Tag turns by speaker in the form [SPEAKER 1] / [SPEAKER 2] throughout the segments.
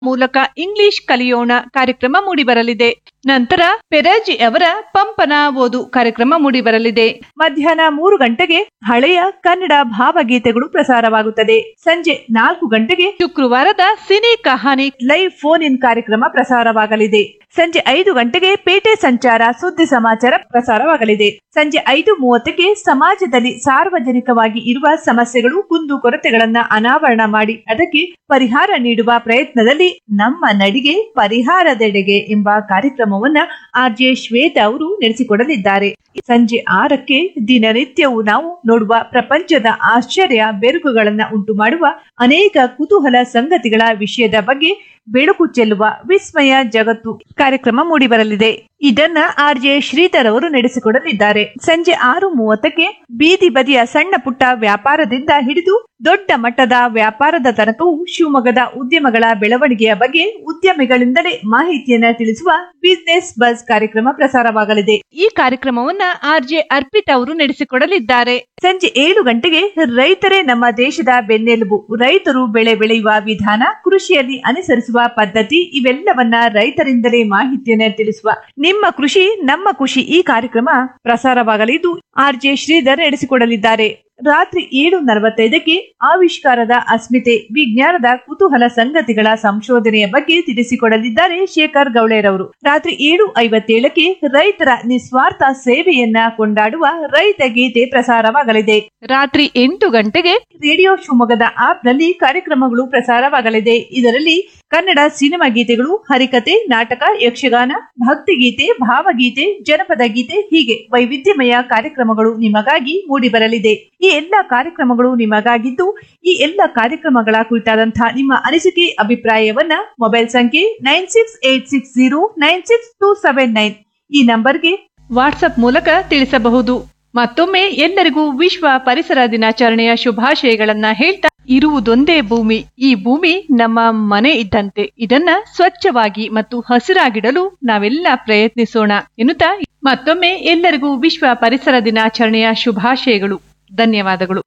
[SPEAKER 1] ಮೂಲಕ ಇಂಗ್ಲಿಷ್ ಕಲಿಯೋಣ ಕಾರ್ಯಕ್ರಮ ಮೂಡಿಬರಲಿದೆ ನಂತರ ಪೆರಾಜಿ ಅವರ ಪಂಪನ ಓದು ಕಾರ್ಯಕ್ರಮ ಮೂಡಿಬರಲಿದೆ ಮಧ್ಯಾಹ್ನ ಮೂರು ಗಂಟೆಗೆ ಹಳೆಯ ಕನ್ನಡ ಭಾವಗೀತೆಗಳು ಪ್ರಸಾರವಾಗುತ್ತದೆ ಸಂಜೆ ನಾಲ್ಕು ಗಂಟೆಗೆ ಶುಕ್ರವಾರದ cine Kahani live phone in ಕಾರ್ಯಕ್ರಮ ಪ್ರಸಾರವಾಗಲಿದೆ ಸಂಜೆ ಐದು ಗಂಟೆಗೆ ಪೇಟೆ ಸಂಚಾರ ಸುದ್ದಿ ಸಮಾಚಾರ ಪ್ರಸಾರವಾಗಲಿದೆ ಸಂಜೆ ಐದು ಮೂವತ್ತಕ್ಕೆ ಸಮಾಜದಲ್ಲಿ ಸಾರ್ವಜನಿಕವಾಗಿ ಇರುವ ಸಮಸ್ಯೆಗಳು ಕುಂದು ಕೊರತೆಗಳನ್ನ ಅನಾವರಣ ಮಾಡಿ ಅದಕ್ಕೆ ಪರಿಹಾರ ನೀಡುವ ಪ್ರಯತ್ನದಲ್ಲಿ ನಮ್ಮ ನಡಿಗೆ ಪರಿಹಾರದೆಡೆಗೆ ಎಂಬ ಕಾರ್ಯಕ್ರಮವನ್ನ ಆರ್ ಜೆ ಶ್ವೇತಾ ಅವರು ನಡೆಸಿಕೊಡಲಿದ್ದಾರೆ ಸಂಜೆ ಆರಕ್ಕೆ ದಿನನಿತ್ಯವೂ ನಾವು ನೋಡುವ ಪ್ರಪಂಚದ ಆಶ್ಚರ್ಯ ಬೆರುಕುಗಳನ್ನ ಉಂಟು ಮಾಡುವ ಅನೇಕ ಕುತೂಹಲ ಸಂಗತಿಗಳ ವಿಷಯದ ಬಗ್ಗೆ ಬೆಳಕು ಚೆಲ್ಲುವ ವಿಸ್ಮಯ ಜಗತ್ತು ಕಾರ್ಯಕ್ರಮ ಮೂಡಿಬರಲಿದೆ ಇದನ್ನ ಆರ್ ಜೆ ಶ್ರೀಧರ್ ಅವರು ನಡೆಸಿಕೊಡಲಿದ್ದಾರೆ ಸಂಜೆ ಆರು ಮೂವತ್ತಕ್ಕೆ ಬೀದಿ ಬದಿಯ ಸಣ್ಣ ಪುಟ್ಟ ವ್ಯಾಪಾರದಿಂದ ಹಿಡಿದು ದೊಡ್ಡ ಮಟ್ಟದ ವ್ಯಾಪಾರದ ತನಕವೂ ಶಿವಮೊಗ್ಗದ ಉದ್ಯಮಗಳ ಬೆಳವಣಿಗೆಯ ಬಗ್ಗೆ ಉದ್ಯಮಿಗಳಿಂದಲೇ ಮಾಹಿತಿಯನ್ನ ತಿಳಿಸುವ ಬಿಸ್ನೆಸ್ ಬಸ್ ಕಾರ್ಯಕ್ರಮ ಪ್ರಸಾರವಾಗಲಿದೆ ಈ ಕಾರ್ಯಕ್ರಮವನ್ನ ಆರ್ ಜೆ ಅರ್ಪಿತಾ ಅವರು ನಡೆಸಿಕೊಡಲಿದ್ದಾರೆ ಸಂಜೆ ಏಳು ಗಂಟೆಗೆ ರೈತರೇ ನಮ್ಮ ದೇಶದ ಬೆನ್ನೆಲುಬು ರೈತರು ಬೆಳೆ ಬೆಳೆಯುವ ವಿಧಾನ ಕೃಷಿಯಲ್ಲಿ ಅನುಸರಿಸುವ ಪದ್ಧತಿ ಇವೆಲ್ಲವನ್ನ ರೈತರಿಂದಲೇ ಮಾಹಿತಿಯನ್ನ ತಿಳಿಸುವ ನಿಮ್ಮ ಕೃಷಿ ನಮ್ಮ ಖುಷಿ ಈ ಕಾರ್ಯಕ್ರಮ ಪ್ರಸಾರವಾಗಲಿದ್ದು ಆರ್ ಜೆ ಶ್ರೀಧರ್ ನಡೆಸಿಕೊಡಲಿದ್ದಾರೆ ರಾತ್ರಿ ಏಳು ನಲವತ್ತೈದಕ್ಕೆ ಆವಿಷ್ಕಾರದ ಅಸ್ಮಿತೆ ವಿಜ್ಞಾನದ ಕುತೂಹಲ ಸಂಗತಿಗಳ ಸಂಶೋಧನೆಯ ಬಗ್ಗೆ ತಿಳಿಸಿಕೊಡಲಿದ್ದಾರೆ ಶೇಖರ್ ಗೌಳೇರವರು ರಾತ್ರಿ ಏಳು ಐವತ್ತೇಳಕ್ಕೆ ರೈತರ ನಿಸ್ವಾರ್ಥ ಸೇವೆಯನ್ನ ಕೊಂಡಾಡುವ ರೈತ ಗೀತೆ ಪ್ರಸಾರವಾಗಲಿದೆ ರಾತ್ರಿ ಎಂಟು ಗಂಟೆಗೆ ರೇಡಿಯೋ ಶಿವಮೊಗ್ಗದ ಆಪ್ ನಲ್ಲಿ ಕಾರ್ಯಕ್ರಮಗಳು ಪ್ರಸಾರವಾಗಲಿದೆ ಇದರಲ್ಲಿ ಕನ್ನಡ ಸಿನಿಮಾ ಗೀತೆಗಳು ಹರಿಕತೆ ನಾಟಕ ಯಕ್ಷಗಾನ ಭಕ್ತಿಗೀತೆ ಭಾವಗೀತೆ ಜನಪದ ಗೀತೆ ಹೀಗೆ ವೈವಿಧ್ಯಮಯ ಕಾರ್ಯಕ್ರಮಗಳು ನಿಮಗಾಗಿ ಮೂಡಿಬರಲಿದೆ ಈ ಎಲ್ಲ ಕಾರ್ಯಕ್ರಮಗಳು ನಿಮಗಾಗಿದ್ದು ಈ ಎಲ್ಲ ಕಾರ್ಯಕ್ರಮಗಳ ಕುರಿತಾದಂತಹ ನಿಮ್ಮ ಅನಿಸಿಕೆ ಅಭಿಪ್ರಾಯವನ್ನ ಮೊಬೈಲ್ ಸಂಖ್ಯೆ nine six eight six zero nine six two seven nine ಈ ನಂಬರ್ಗೆ ವಾಟ್ಸ್ಆಪ್ ಮೂಲಕ ತಿಳಿಸಬಹುದು ಮತ್ತೊಮ್ಮೆ ಎಲ್ಲರಿಗೂ ವಿಶ್ವ ಪರಿಸರ ದಿನಾಚರಣೆಯ ಶುಭಾಶಯಗಳನ್ನ ಹೇಳ್ತಾ ಇರುವುದೊಂದೇ ಭೂಮಿ ಈ ಭೂಮಿ ನಮ್ಮ ಮನೆ ಇದ್ದಂತೆ ಇದನ್ನ ಸ್ವಚ್ಛವಾಗಿ ಮತ್ತು ಹಸಿರಾಗಿಡಲು ನಾವೆಲ್ಲ ಪ್ರಯತ್ನಿಸೋಣ ಎನ್ನುತ್ತಾ ಮತ್ತೊಮ್ಮೆ ಎಲ್ಲರಿಗೂ ವಿಶ್ವ ಪರಿಸರ ದಿನಾಚರಣೆಯ ಶುಭಾಶಯಗಳು ಧನ್ಯವಾದಗಳು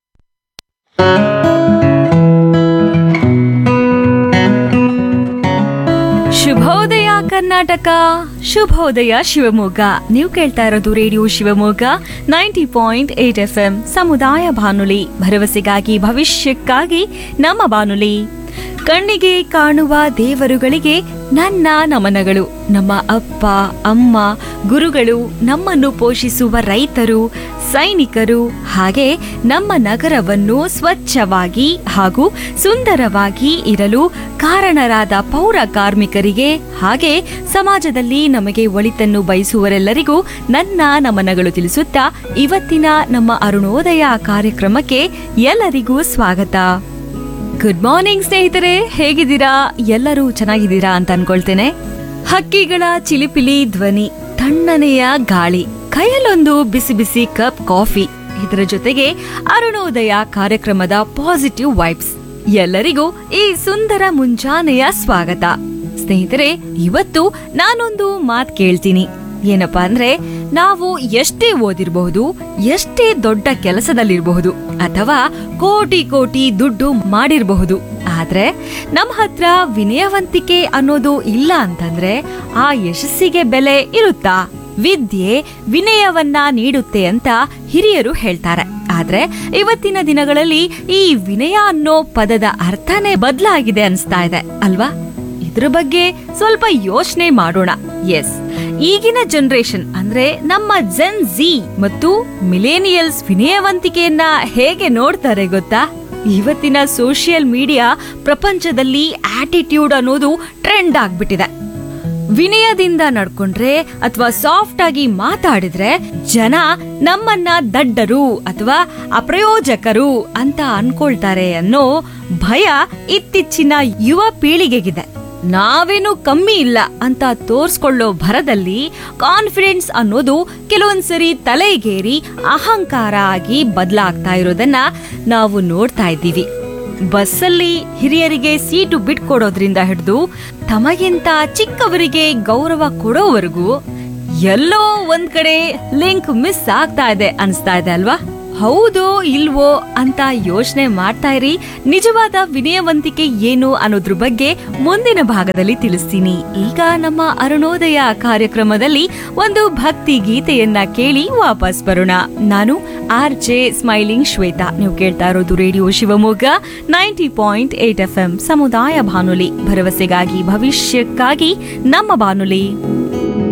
[SPEAKER 2] ಶುಭೋದಯ ಕರ್ನಾಟಕ ಶುಭೋದಯ ಶಿವಮೊಗ್ಗ ನೀವು ಕೇಳ್ತಾ ಇರೋದು radio Shivamogga ninety point eight F M ಸಮುದಾಯ ಬಾನುಲಿ ಭರವಸೆಗಾಗಿ ಭವಿಷ್ಯಕ್ಕಾಗಿ ನಮ್ಮ ಬಾನುಲಿ ಕಣ್ಣಿಗೆ ಕಾಣುವ ದೇವರುಗಳಿಗೆ ನನ್ನ ನಮನಗಳು ನಮ್ಮ ಅಪ್ಪ ಅಮ್ಮ ಗುರುಗಳು ನಮ್ಮನ್ನು ಪೋಷಿಸುವ ರೈತರು ಸೈನಿಕರು ಹಾಗೆ ನಮ್ಮ ನಗರವನ್ನು ಸ್ವಚ್ಛವಾಗಿ ಹಾಗೂ ಸುಂದರವಾಗಿ ಇರಲು ಕಾರಣರಾದ ಪೌರ ಕಾರ್ಮಿಕರಿಗೆ ಹಾಗೆ ಸಮಾಜದಲ್ಲಿ ನಮಗೆ ಒಳಿತನ್ನು ಬಯಸುವರೆಲ್ಲರಿಗೂ ನನ್ನ ನಮನಗಳು ತಿಳಿಸುತ್ತಾ ಇವತ್ತಿನ ನಮ್ಮ ಅರುಣೋದಯ ಕಾರ್ಯಕ್ರಮಕ್ಕೆ ಎಲ್ಲರಿಗೂ ಸ್ವಾಗತ ಗುಡ್ ಮಾರ್ನಿಂಗ್ ಸ್ನೇಹಿತರೆ ಹೇಗಿದ್ದೀರಾ ಎಲ್ಲರೂ ಚೆನ್ನಾಗಿದ್ದೀರಾ ಅಂತ ಅನ್ಕೊಳ್ತೇನೆ ಹಕ್ಕಿಗಳ ಚಿಲಿಪಿಲಿ ಧ್ವನಿ ತಣ್ಣನೆಯ ಗಾಳಿ ಕೈಯಲ್ಲೊಂದು ಬಿಸಿ ಬಿಸಿ ಕಪ್ ಕಾಫಿ ಇದರ ಜೊತೆಗೆ ಅರುಣೋದಯ ಕಾರ್ಯಕ್ರಮದ ಪಾಸಿಟಿವ್ ವೈಬ್ಸ್ ಎಲ್ಲರಿಗೂ ಈ ಸುಂದರ ಮುಂಜಾನೆಯ ಸ್ವಾಗತ ಸ್ನೇಹಿತರೆ ಇವತ್ತು ನಾನೊಂದು ಮಾತ್ ಕೇಳ್ತೀನಿ ಏನಪ್ಪಾ ಅಂದ್ರೆ ನಾವು ಎಷ್ಟೇ ಓದಿರಬಹುದು ಎಷ್ಟೇ ದೊಡ್ಡ ಕೆಲಸದಲ್ಲಿರಬಹುದು ಅಥವಾ ಕೋಟಿ ಕೋಟಿ ದುಡ್ಡು ಮಾಡಿರಬಹುದು ಆದ್ರೆ ನಮ್ಮ ಹತ್ರ ವಿನಯವಂತಿಕೆ ಅನ್ನೋದು ಇಲ್ಲ ಅಂತಂದ್ರೆ ಆ ಯಶಸ್ಸಿಗೆ ಬೆಲೆ ಇರುತ್ತಾ ವಿದ್ಯೆ ವಿನಯವನ್ನ ನೀಡುತ್ತೆ ಅಂತ ಹಿರಿಯರು ಹೇಳ್ತಾರೆ ಆದ್ರೆ ಇವತ್ತಿನ ದಿನಗಳಲ್ಲಿ ಈ ವಿನಯ ಅನ್ನೋ ಪದದ ಅರ್ಥನೇ ಬದಲಾಗಿದೆ ಅನ್ಸ್ತಾ ಇದೆ ಅಲ್ವಾ ಇದ್ರ ಬಗ್ಗೆ ಸ್ವಲ್ಪ ಯೋಚನೆ ಮಾಡೋಣ ಎಸ್ ಈಗಿನ ಜನರೇಷನ್ ಅಂದ್ರೆ ನಮ್ಮ ಜೆನ್ ಜಿ ಮತ್ತು ಮಿಲೇನಿಯಲ್ಸ್ ವಿನಯವಂತಿಕೆಯನ್ನ ಹೇಗೆ ನೋಡ್ತಾರೆ ಗೊತ್ತಾ ಇವತ್ತಿನ ಸೋಷಿಯಲ್ ಮೀಡಿಯಾ ಪ್ರಪಂಚದಲ್ಲಿ ಆಟಿಟ್ಯೂಡ್ ಅನ್ನೋದು ಟ್ರೆಂಡ್ ಆಗ್ಬಿಟ್ಟಿದೆ ವಿನಯದಿಂದ ನಡ್ಕೊಂಡ್ರೆ ಅಥವಾ ಸಾಫ್ಟ್ ಆಗಿ ಮಾತಾಡಿದ್ರೆ ಜನ ನಮ್ಮನ್ನ ದಡ್ಡರು ಅಥವಾ ಅಪ್ರಯೋಜಕರು ಅಂತ ಅನ್ಕೊಳ್ತಾರೆ ಅನ್ನೋ ಭಯ ಇತ್ತೀಚಿನ ಯುವ ಪೀಳಿಗೆಗಿದೆ ನಾವೇನು ಕಮ್ಮಿ ಇಲ್ಲ ಅಂತ ತೋರ್ಸ್ಕೊಳ್ಳೋ ಭರದಲ್ಲಿ ಕಾನ್ಫಿಡೆನ್ಸ್ ಅನ್ನೋದು ಕೆಲವೊಂದ್ಸರಿ ತಲೆಗೇರಿ ಅಹಂಕಾರ ಆಗಿ ಬದಲಾಗ್ತಾ ಇರೋದನ್ನ ನಾವು ನೋಡ್ತಾ ಇದ್ದೀವಿ ಬಸ್ಸಲ್ಲಿ ಹಿರಿಯರಿಗೆ ಸೀಟು ಬಿಟ್ಕೊಡೋದ್ರಿಂದ ಹಿಡಿದು ತಮಗಿಂತ ಚಿಕ್ಕವರಿಗೆ ಗೌರವ ಕೊಡೋವರೆಗೂ ಎಲ್ಲೋ ಒಂದ್ ಕಡೆ ಲಿಂಕ್ ಮಿಸ್ ಆಗ್ತಾ ಇದೆ ಅನ್ಸ್ತಾ ಇದೆ ಅಲ್ವಾ ಹೌದೋ ಇಲ್ವೋ ಅಂತ ಯೋಚನೆ ಮಾಡ್ತಾ ಇರಿ ನಿಜವಾದ ವಿನಯವಂತಿಕೆ ಏನು ಅನ್ನೋದ್ರ ಬಗ್ಗೆ ಮುಂದಿನ ಭಾಗದಲ್ಲಿ ತಿಳಿಸ್ತೀನಿ ಈಗ ನಮ್ಮ ಅರುಣೋದಯ ಕಾರ್ಯಕ್ರಮದಲ್ಲಿ ಒಂದು ಭಕ್ತಿ ಗೀತೆಯನ್ನ ಕೇಳಿ ವಾಪಸ್ ಬರೋಣ ನಾನು ಆರ್ ಜೆ ಸ್ಮೈಲಿಂಗ್ ಶ್ವೇತಾ ನೀವು ಕೇಳ್ತಾ ಇರೋದು radio Shivamogga ninety point eight F M ಸಮುದಾಯ ಬಾನುಲಿ ಭರವಸೆಗಾಗಿ ಭವಿಷ್ಯಕ್ಕಾಗಿ ನಮ್ಮ ಬಾನುಲಿ